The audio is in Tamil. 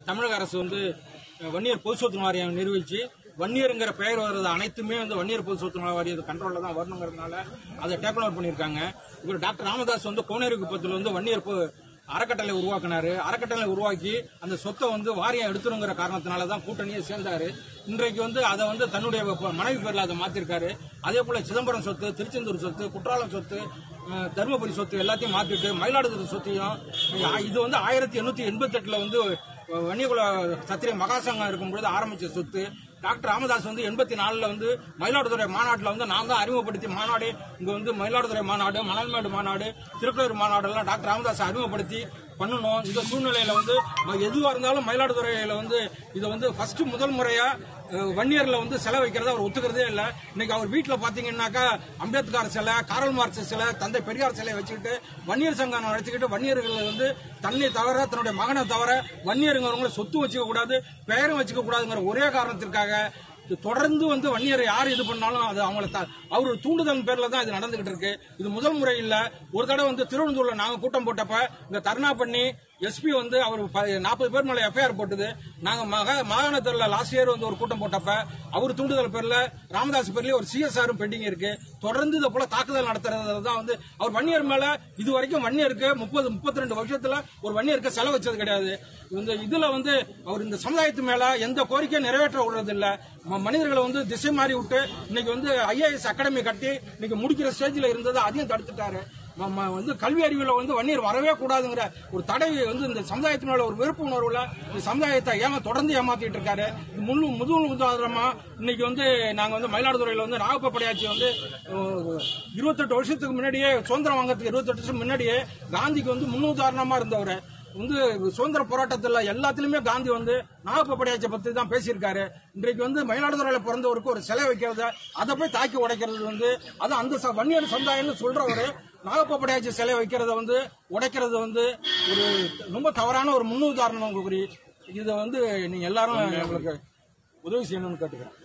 தமிழக அரசு வந்து அஹ், வன்னியர் பொது சொத்து வாரியம் நிரூபிச்சு வன்னியருங்கிற பெயர் வர்றது அனைத்துமே வந்து வன்னியர் பொது சொத்து வாரியது கண்ட்ரோல்ல தான் வரணுங்கிறதுனால அதை டேக்கன் ஓவர் பண்ணியிருக்காங்க இவர் டாக்டர் ராமதாஸ் வந்து கோனேரி குப்பத்தில் வந்து வன்னியர் பொ- அறக்கட்டளை உருவாக்குனாரு அறக்கட்டளை உருவாக்கி அந்த சொத்தை வந்து வாரியம் எடுத்துருங்கிற காரணத்தினால தான் கூட்டணியை சேர்ந்தாரு இன்றைக்கு வந்து அதை வந்து தன்னுடைய ப- மனைவி பேர்ல அதை மாத்திருக்காரு அதே போல சிதம்பரம் சொத்து திருச்செந்தூர் சொத்து குற்றாலம் சொத்து அஹ், தருமபுரி சொத்து எல்லாத்தையும் மாத்திட்டு மயிலாடுதுறை சொத்தையும் அஹ், இது வந்து ஆயிரத்தி எண்ணூத்தி எண்பத்தி எட்டுல வந்து அஹ், வன்னியகுல சத்திரிய மகாசங்கம் இருக்கும்பொழுது ஆரம்பிச்ச சொத்து டாக்டர் ராமதாஸ் வந்து எண்பத்தி நாலுல வந்து மயிலாடுதுறை மாநாட்டில் வந்து நான் தான் அறிமுகப்படுத்தி மாநாடு இங்க வந்து மயிலாடுதுறை மாநாடு மணல்மேடு மாநாடு திருக்கோயில் மாநாடு எல்லாம் டாக்டர் ராமதாஸ் அறிமுகப்படுத்தி பண்ணணும் இந்த சூழ்நிலையில வந்து ம- எதுவா இருந்தாலும் மயிலாடுதுறையில வந்து இதை வந்து ஃபர்ஸ்ட் முதல் முறையா அஹ், வன்னியர்ல வந்து சிலை வைக்கிறத அவர் ஒத்துக்கிறதே இல்ல இன்னைக்கு அவர் வீட்டுல பாத்தீங்கன்னாக்கா அம்பேத்கர் சிலை காரல் மார்க்ஸ் சிலை தந்தை பெரியார் சிலை வச்சுக்கிட்டு வன்னியர் சங்கம் நடத்திக்கிட்டு வன்னியர்கள் வந்து தன்னை தவிர தன்னுடைய மகனை தவிர வன்னியருங்கிறவங்கள சொத்து வச்சுக்க கூடாது பெயரும் வச்சுக்க கூடாதுங்கிற ஒரே காரணத்திற்காக இது தொடர்ந்து வந்து வன்னியர் யார் இது பண்ணாலும் அது அவங்கள த- அவர் தூண்டுதல் பேர்ல தான் இது நடந்துகிட்டு இருக்கு இது முதல் முறை இல்ல ஒரு தடவை வந்து திருவனந்தபுரம்ல நாங்க கூட்டம் போட்டப்ப இந்த தர்ணா பண்ணி எஸ்பி வந்து அவர் நாற்பது பேர் மேல எஃப்ஐஆர் போட்டது நாங்க மக மாகாணத்துல லாஸ்ட் இயர் வந்து ஒரு கூட்டம் போட்டப்ப அவர் தூண்டுதல் பேர்ல ராமதாஸ் பேர்லயே ஒரு சிஎஸ்ஆரும் பெண்டிங் இருக்கு தொடர்ந்து இதை போல தாக்குதல் நடத்துறது தான் வந்து அவர் வன்னியர் மேல இது வரைக்கும் வன்னியருக்கு முப்பது முப்பத்தி ரெண்டு வருஷத்துல ஒரு வன்னியருக்கு செலவு வச்சது கிடையாது இந்த இதுல வந்து அவர் இந்த சமுதாயத்து மேல எந்த கோரிக்கையும் நிறைவேற்ற விடுறது இல்ல ம- மனிதர்களை வந்து திசை மாறி விட்டு இன்னைக்கு வந்து ஐஏஎஸ் அகாடமி கட்டி இன்னைக்கு முடிக்கிற ஸ்டேஜ்ல இருந்தது அதையும் தடுத்துட்டாரு ம- ம- வந்து கல்வி அறிவியல வந்து வன்னியர் வரவே கூடாதுங்கிற ஒரு தடவை வந்து இந்த சமுதாயத்து மேல ஒரு வெறுப்பு உணர்வுல இந்த சமுதாயத்தை ஏமா தொடர்ந்து ஏமாத்திட்டு இருக்காரு இது முழு முதுகு உதாரணமா இன்னைக்கு வந்து நாங்க வந்து மயிலாடுதுறையில வந்து நாகப்படையாச்சி வந்து அஹ், இருபத்தெட்டு வருஷத்துக்கு முன்னாடியே சுதந்திரம் வாங்கறதுக்கு இருபத்தெட்டு வருஷம் முன்னாடியே காந்திக்கு வந்து முன்னுதாரணமா இருந்தவர் வந்து சுதந்திர போராட்டத்துல எல்லாத்துலயுமே காந்தி வந்து நாகப்படையாச்சை பத்தி தான் பேசியிருக்காரு இன்றைக்கு வந்து மயிலாடுதுறையில பிறந்தவருக்கு ஒரு சிலை வைக்கிறத அதை போய் தாக்கி உடைக்கிறது வந்து அது அந்த ச- வன்னியர் சமுதாயம்னு சொல்றவரு நாகப்படையாச்சி சிலை வைக்கிறத வந்து உடைக்கிறது வந்து ஒரு ரொம்ப தவறான ஒரு முன்னுதாரணம் குறி இதை வந்து நீங்க எல்லாரும் எங்களுக்கு உதவி செய்யணும்னு கேட்டுக்கிறேன்